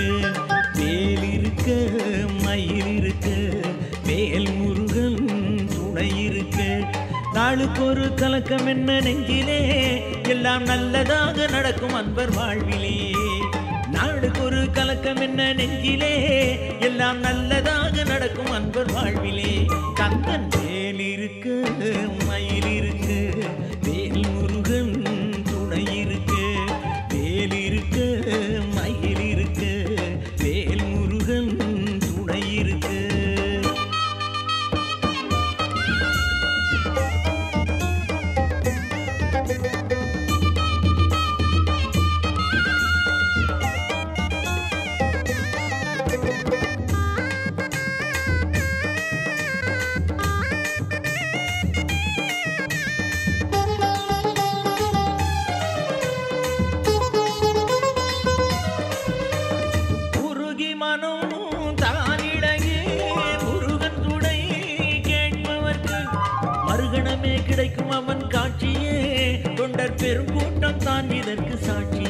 இருக்கு வேல் இருக்க மயில் இருக்கு வேல் முருகன் துணை இருக்கு நாளுக்கு ஒரு கலக்கம் என்ன நெஞ்சிலே எல்லாம் நல்லதாக நடக்கும் அன்பர் வாழ்விலே நாளுக்கு ஒரு கலக்கம் என்ன நெஞ்சிலே எல்லாம் நல்லதாக நடக்கும் அன்பர் வாழ்விலே கந்தன் வேல் இருக்கு மயில் இருக்கு வேல் முருகன் துணை இருக்கு வேல் இருக்கு மயில் இருக்கு வேல் முருகன் துணை இருக்கு உருகி மனம் தானிடையே முருகன் துணை கேட்பவர்க்கு மறுகணமே கிடைக்கும் அவன் காட்சியே தொண்டர் பெருங்கூட்டம் தான் இதற்கு சாட்சி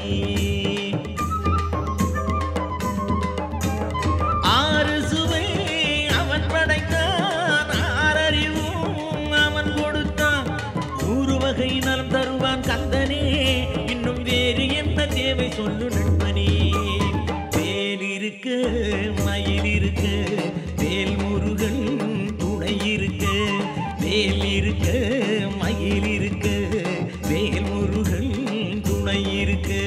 ஆறு சுவை அவன் படைத்தான் ஆறறிவும் அவன் கொடுத்தான் நூறு வகை நலம் தருவான் கந்தனே இன்னும் வேறு என்ன தேவை சொல்லு நண்பனே வேல் இருக்கு மயில் இருக்கு வேல் முருகன் துணை இருக்கு வேல் இருக்கு மயில் இருக்கு வேல் முருகன் துணை இருக்கு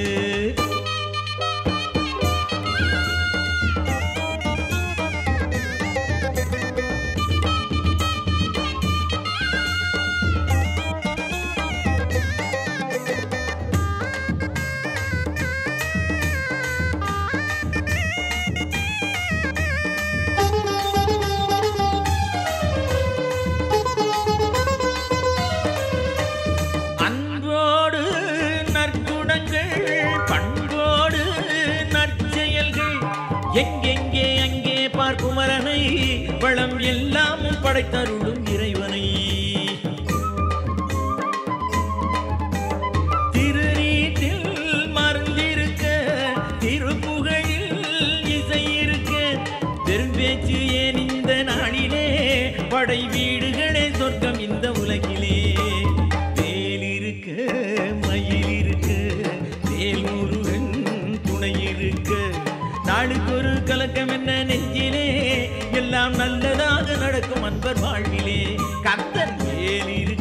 அன்போடு நற்குணங்கள் பண்போடு நற்செயல்கள் எங்கெங்கே அங்கே பார்க்குமரனை வளம் எல்லாமும் படைத்தருளும் இறைவனை திருநீட்டில் மருந்திருக்க திருப்புகழில் இசை இருக்க பெரும்பேச்சு ஏன் இந்த நாளிலே படை வீடுகளே சொர்க்கம் இந்த உலகிலே வேல் இருக்க மயில் இருக்க வேல் முருகன் துணை இருக்க நாளுக்கு ஒரு கலக்கம் என்ன நெஞ்சிலே எல்லாம் நல்லதாக நடக்கும் அன்பர் வாழ்விலே கத்தன் வேல் இருக்க